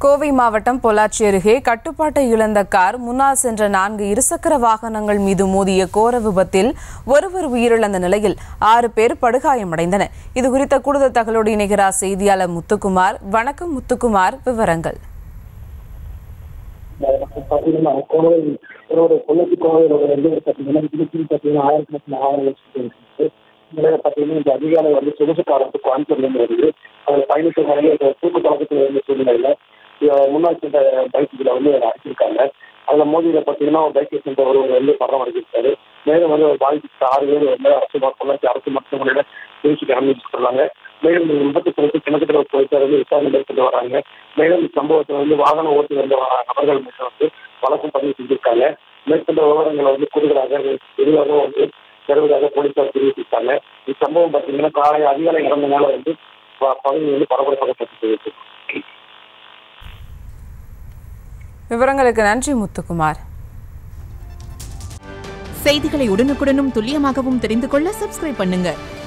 கோவை மாவட்டம் பொள்ளாச்சி அருகே கட்டுப்பாட்டை இழந்த கார் முன்னால் சென்ற நான்கு இருசக்கர வாகனங்கள் மீது மோதிய கோர விபத்தில் ஒருவர் உயிரிழந்த நிலையில் ஆறு பேர் படுகாயமடைந்தனர் இது குறித்த கூடுதல் தகவலோடு இணைகிறார் செய்தியாளர் முத்துக்குமார் வணக்கம் முத்துக்குமார் விவரங்கள் பார்த்தீங்கன்னா கோவை ஒரு பொள்ளாச்சி கோவையில் வந்து பார்த்தீங்கன்னா திருச்சி பார்த்தீங்கன்னா ஆயிரக்கணக்கில் ஆயிரம் லட்சம் இருக்கு நிலையில பார்த்தீங்கன்னா இந்த அதிகாலை வந்து சொகுசு கார் வந்து கோயம்புத்தூர்லேருந்து வருது அதில் பயணித்த முறையில் இந்த தூக்கு பழக்கத்தில் இருந்த சூழ்நிலையில் முன்னாள் சென்ற பைக் இதில் வந்து அடிச்சிருக்காங்க அதில் மோதியில் பார்த்தீங்கன்னா ஒரு பைக்கை சென்ற ஒருவர் வந்து படம் அடைஞ்சிருக்காரு மேலும் வந்து ஒரு பாதிக்கப்பட்ட ஆறு பேர் வந்து அரசு மருத்துவ- பொள்ளாச்சி அரசு மருத்துவமனையில் சிகிச்சைக்கு அனுமதிச்சிருக்காங்க மேலும் இந்த விபத்து குறித்து கிணத்துல போலீசார் வந்து விசாரணை மேற்கொண்டு வராங்க மேலும் இந்த சம்பவத்தில் வந்து வாகன ஓட்டி வந்த வ- நபர்கள் மீது வந்து வழக்கும் பதிவு செஞ்சிருக்காங்க மேற்கொண்ட விவரங்களை வந்து கூடுதலாக விரிவாக வந்து தருவதாக போலீசார் தெரிவித்திருக்காங்க இச்சம்பவம் பார்த்தீங்கன்னா காலை அதிகாலை நடந்தனால வந்து ப- பகுதி வந்து பரபரப்பாக்கப்பட்டு விவரங்களுக்கு நன்றி முத்துக்குமார் செய்திகளை உடனுக்குடனும் துல்லியமாகவும் தெரிந்து கொள்ள சப்ஸ்கிரைப் பண்ணுங்க